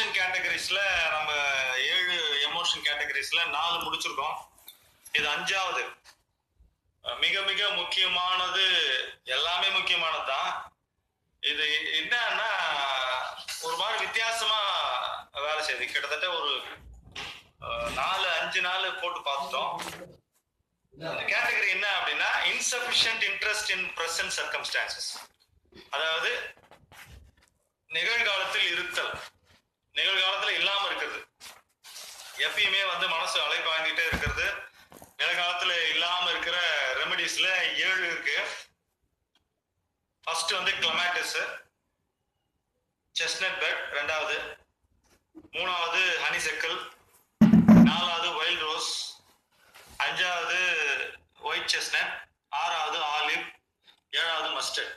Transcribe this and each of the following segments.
emotion கேட்டகரிஸ்ல நம்ம ஏழு emotion கேட்டகரிஸ்ல நாலு முடிச்சிருக்கோம் இது அஞ்சாவது அஹ் மிக மிக முக்கியமானது எல்லாமே முக்கியமானது தான் இது என்னன்னா ஒரு மாதிரி வித்தியாசமா வேலை செய்யுது கிட்டத்தட்ட ஒரு அஹ், நாலு அஞ்சு நாள் போட்டு பார்த்துட்டோம் இந்த கேட்டகரி என்ன அப்படின்னா insufficient interest in present circumstances அதாவது நிகழ்காலத்தில் இருத்தல் நிகழ்காலத்துல இல்லாம இருக்கிறது எப்பயுமே வந்து மனசு அலைபாய்ந்துட்டே இருக்கிறது நிகழ்காலத்துல இல்லாம இருக்கிற ரெமெடிஸ்ல ஏழு இருக்கு ஃபர்ஸ்ட் வந்து கிளமேட்டிஸ் செஸ்னட் பெட் ரெண்டாவது மூணாவது ஹனிசெக்கல் நாலாவது வைல்ட் ரோஸ் அஞ்சாவது ஒயிட் செஸ்னட் ஆறாவது ஆலிவ் ஏழாவது மஸ்டர்ட்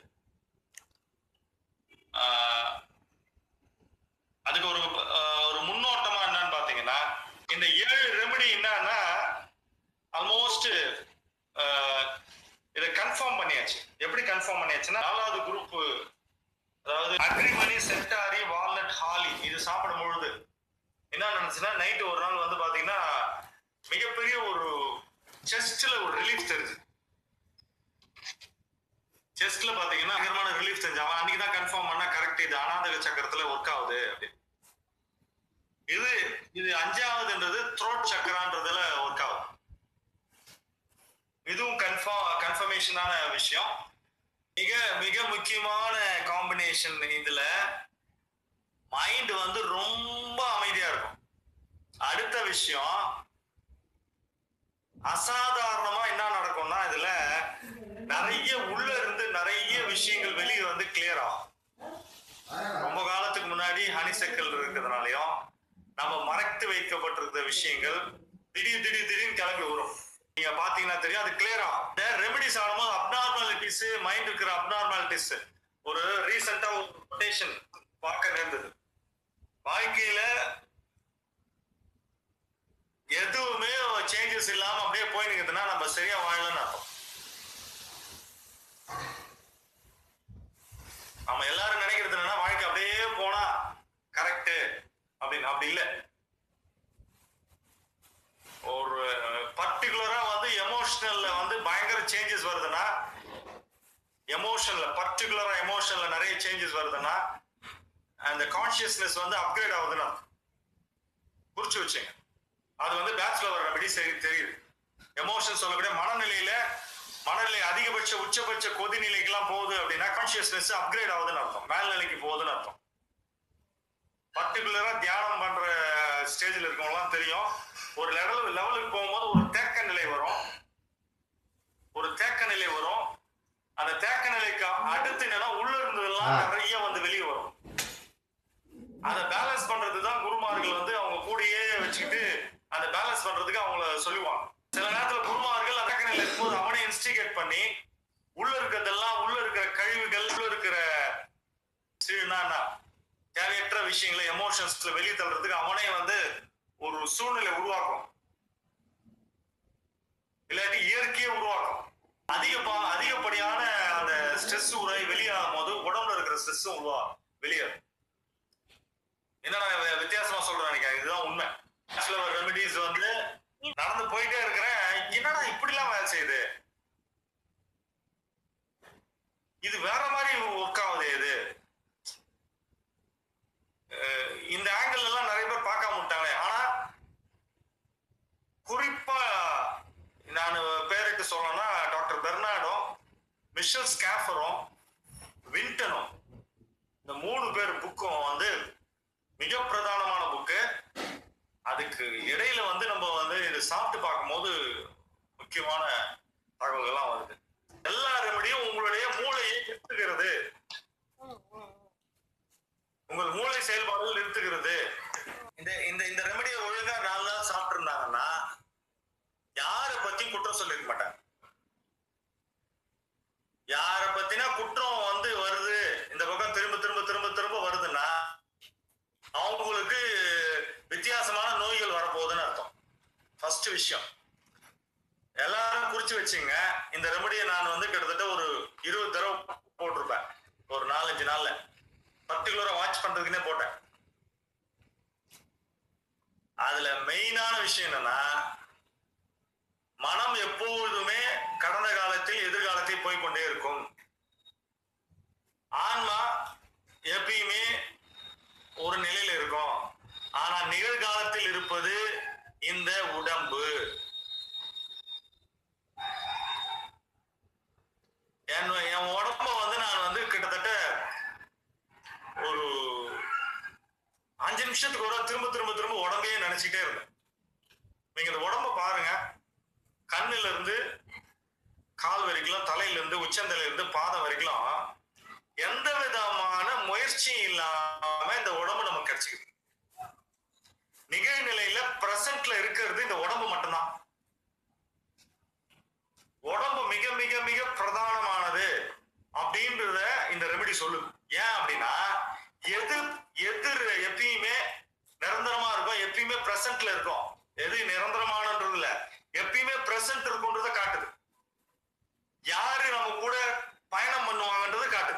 அதுக்கு ஒரு ஆஹ், ஒரு முன்னோட்டமா என்னன்னு பாத்தீங்கன்னா இந்த ஏழு ரெமெடி என்னன்னா ஆல்மோஸ்ட் இதை கன்ஃபார்ம் பண்ணியாச்சு எப்படி கன்ஃபார்ம் பண்ணியாச்சுன்னா நாலாவது குரூப் அதாவது அக்ரிமணி செட்டாரி வால்நட் ஹாலி இது சாப்பிடும் பொழுது என்ன நினைச்சுன்னா நைட்டு ஒரு நாள் வந்து பாத்தீங்கன்னா மிகப்பெரிய ஒரு செஸ்ட்ல ஒரு ரிலீஃப் தெரியுது செஸ்ட்ல பாத்தீங்கன்னா பயங்கரமான ரிலீஃப் தெரிஞ்சு அவன் அன்னைக்கு தான் கன்ஃபார்ம் பண்ணா கரெக்ட் இது அனாதக சக்கரத்துல ஒர்க் ஆகுது அப்படின்னு இது இது அஞ்சாவதுன்றது த்ரோட் சக்கரான்றதுல ஒர்க் ஆகுது இதுவும் கன்ஃபார்ம் கன்ஃபர்மேஷனான விஷயம் மிக மிக முக்கியமான காம்பினேஷன் இதுல மைண்ட் வந்து ரொம்ப அமைதியா இருக்கும் அடுத்த விஷயம் அசாதாரணமா என்ன நடக்கும்னா இதுல நிறைய உள்ள இருந்து நிறைய விஷயங்கள் வெளியே வந்து கிளியர் ஆகும் ரொம்ப காலத்துக்கு முன்னாடி ஹனிசெக்கல் இருக்கிறதுனாலயும் நம்ம மறைத்து வைக்கப்பட்டிருந்த விஷயங்கள் திடீர் திடீர் திடீர்னு கிளம்பி வரும் நீங்க பாத்தீங்கன்னா தெரியும் அது கிளியர் ஆகும் இந்த ரெமெடிஸ் ஆடும்போது அப்நார்மாலிட்டிஸ் மைண்ட் இருக்கிற அப்நார்மாலிட்டிஸ் ஒரு ரீசெண்டா ஒரு கொட்டேஷன் பார்க்க நேர்ந்தது வாழ்க்கையில எதுவுமே சேஞ்சஸ் இல்லாம அப்படியே போய் நிக்குதுன்னா நம்ம சரியா வாழலன்னு அர்த்தம் நம்ம எல்லாரும் நினைக்கிறது என்னன்னா வாழ்க்கை அப்படியே போனா கரெக்ட் அப்படின்னு அப்படி இல்லை ஒரு பர்டிகுலரா வந்து எமோஷனல்ல வந்து பயங்கர சேஞ்சஸ் வருதுன்னா எமோஷன்ல பர்டிகுலரா எமோஷன்ல நிறைய சேஞ்சஸ் வருதுன்னா அந்த கான்சியஸ்னஸ் வந்து அப்கிரேட் ஆகுதுன்னா குறிச்சு வச்சுங்க அது வந்து பேச்சுலர் வர படி சரி தெரியுது எமோஷன் சொல்லக்கூடிய மனநிலையில மனநிலை அதிகபட்ச உச்சபட்ச கொதிநிலைக்கெல்லாம் போகுது அப்படின்னா கான்சியஸ்னஸ் அப்கிரேட் ஆகுதுன்னு அர்த்தம் மேல்நிலைக்கு போகுதுன்னு அர்த்தம் பர்டிகுலரா தியானம் பண்ற ஸ்டேஜ்ல இருக்கவங்கலாம் தெரியும் ஒரு லெவல் லெவலுக்கு போகும்போது ஒரு தேக்க நிலை வரும் ஒரு தேக்க நிலை வரும் அந்த தேக்க நிலைக்கு அடுத்து என்னன்னா உள்ள இருந்ததெல்லாம் நிறைய வந்து வெளியே வரும் அதை பேலன்ஸ் பண்றது தான் குருமார்கள் வந்து அவங்க கூடயே வச்சுக்கிட்டு அந்த பேலன்ஸ் பண்றதுக்கு அவங்கள சொல்லுவாங்க சில நேரத்துல குருமார்கள் அந்த தேக்க நிலை இருக்கும்போது அவனை இன்ஸ்டிகேட் பண்ணி உள்ள இருக்கிறதெல்லாம் உள்ள இருக்கிற கழிவுகள் உள்ள இருக்கிற சீனா தேவையற்ற விஷயங்களை எமோஷன்ஸ்ல வெளியே தள்ளுறதுக்கு அவனே வந்து ஒரு சூழ்நிலை உருவாக்கும் இல்லாட்டி இயற்கையை உருவாக்கும் அதிக பா- அதிகப்படியான அந்த ஸ்ட்ரெஸ் உரை வெளியாகும் போது உடம்புல இருக்கிற ஸ்ட்ரெஸ்ஸும் உருவா வெளியேறும் என்னடா வி- வித்தியாசமா சொல்றேன் நினைக்கிறேன் இதுதான் உண்மை சில ரெமெடிஸ் வந்து நடந்து போயிட்டே இருக்கிறேன் என்னடா இப்படிலாம் வேலை செய்யுது இது வேற மாதிரி ஒர்க் ஆகுது இது அஹ் இந்த ஆங்கிள் எல்லாம் நிறைய பேர் பார்க்காம விட்டாங்க ஆனா குறிப்பா நான் பேருக்கு சொல்லணும்னா டாக்டர் பெர்னாடும் மிஷல் ஸ்காஃபரும் வின்டனும் இந்த மூணு பேர் புக்கும் வந்து மிக பிரதானமான புக்கு அதுக்கு இடையில வந்து நம்ம வந்து இது சாப்பிட்டு பார்க்கும்போது முக்கியமான தகவல்கள்லாம் வருது எல்லா ரெமடியும் உங்களுடைய மூளையை நிறுத்துகிறது உங்கள் மூளை செயல்பாடுகள் நிறுத்துகிறது இந்த இந்த இந்த ரெமடியை ஒழுங்கா நாலு நாள் சாப்பிட்டு இருந்தாங்கன்னா யாரை பத்தியும் குற்றம் சொல்லிருக்க மாட்டாங்க யாரை பத்தினா குற்றம் வந்து வருது இந்த பக்கம் திரும்ப திரும்ப திரும்ப திரும்ப வருதுன்னா அவங்களுக்கு வித்தியாசமான நோய்கள் வரப்போகுதுன்னு அர்த்தம் ஃபர்ஸ்ட் விஷயம் எல்லாரும் குறிச்சு வச்சுங்க இந்த ரெமடியை நான் வந்து கிட்டத்தட்ட ஒரு இருபது தடவை போட்டிருப்பேன் ஒரு நாலஞ்சு நாள்ல பர்டிகுலரா வாட்ச் பண்றதுக்குன்னே போட்டேன் மெயினான விஷயம் என்னன்னா மனம் எப்பொழுதுமே கடந்த காலத்தில் எதிர்காலத்தில் போய்க்கொண்டே இருக்கும் ஆன்மா எப்பயுமே ஒரு நிலையில இருக்கும் ஆனா நிகழ்காலத்தில் இருப்பது இந்த உடம்பு என் என் உடம்ப வந்து நான் வந்து கிட்டத்தட்ட ஒரு அஞ்சு நிமிஷத்துக்கு ஒரு திரும்ப திரும்ப திரும்ப உடம்பையே நினைச்சிட்டே இருந்தேன் நீங்க இந்த உடம்ப பாருங்க கண்ணுல இருந்து கால் வரைக்கும் தலையில இருந்து உச்சந்தலையில இருந்து பாதம் வரைக்கும் எந்த விதமான முயற்சியும் இல்லாம இந்த உடம்பு நமக்கு கிடைச்சிக்குது நிகழ்நிலையில பிரசன்ட்ல இருக்கிறது இந்த உடம்பு மட்டும்தான் உடம்பு மிக மிக மிக பிரதானமானது அப்படின்றத இந்த ரெமெடி சொல்லுது ஏன் அப்படின்னா எது எதிர் எப்பயுமே நிரந்தரமா இருக்கும் எப்பயுமே பிரசன்ட்ல இருக்கும் எது நிரந்தரமானன்றது இல்ல எப்பயுமே பிரசன்ட் இருக்கும்ன்றத காட்டுது யாரு நம்ம கூட பயணம் பண்ணுவாங்கன்றது காட்டுது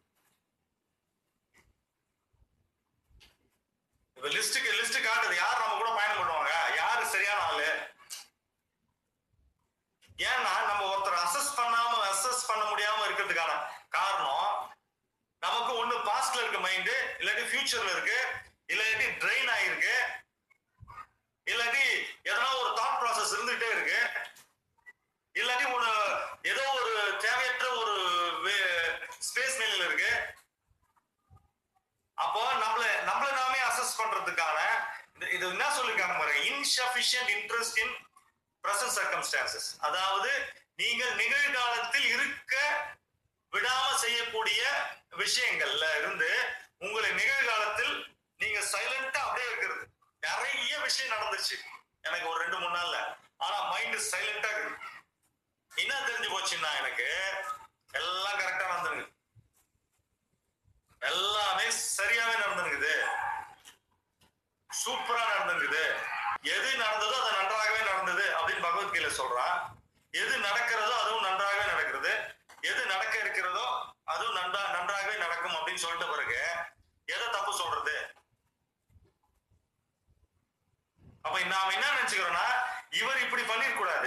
இப்ப லிஸ்ட்டுக்கு லிஸ்ட் காட்டுது யார் நம்ம கூட பயணம் பண்ணுவாங்க யாரு சரியான ஆளு ஏன்னா நம்ம ஒருத்தர் அசஸ் பண்ணாம அசஸ் பண்ண முடியாம இருக்கிறதுக்கான காரணம் நமக்கு ஒண்ணு பாஸ்ட்ல இருக்க மைண்டு இல்லாட்டி ஃபியூச்சர்ல இருக்கு இல்லாட்டி ட்ரெயின் ஆயிருக்கு இல்லாட்டி எதனா ஒரு தாட் ப்ராசஸ் இருந்துகிட்டே இருக்கு இல்லாட்டி ஒரு ஏதோ ஒரு தேவையற்ற ஒரு ஸ்பேஸ் நிலையில இருக்கு அப்போ நம்மள நம்மள நாமே அசஸ் பண்றதுக்கான இது- இது என்ன சொல்லிருக்காங்க பாருங்க insufficient interest in present circumstances அதாவது நீங்கள் நிகழ்காலத்தில் இருக்க விடாம செய்யக்கூடிய விஷயங்கள்ல இருந்து உங்களை நிகழ்காலத்தில் நீங்க சைலண்டா அப்படியே இருக்கிறது நிறைய விஷயம் நடந்துச்சு எனக்கு ஒரு ரெண்டு மூணு நாள்ல ஆனா மைண்ட் சைலண்டா இருக்கு என்ன தெரிஞ்சு போச்சுன்னா எனக்கு எல்லாம் கரெக்டா நடந்துருக்கு எல்லாமே சரியாவே நடந்துருக்குது சூப்பரா நடந்துருக்குது எது நடந்ததோ அது நன்றாகவே நடந்தது அப்படின்னு பகவத்கீதை சொல்றா எது நடக்கிறதோ அதுவும் நன்றாகவே நடக்கிறது எது நடக்க இருக்கிறதோ அதுவும் நன்றா நன்றாகவே நடக்கும் அப்படின்னு சொல்லிட்ட பிறகு எதை தப்பு சொல்றது அப்ப நாம என்ன நினைச்சுக்கிறோம்னா இவர் இப்படி பண்ணிருக்க கூடாது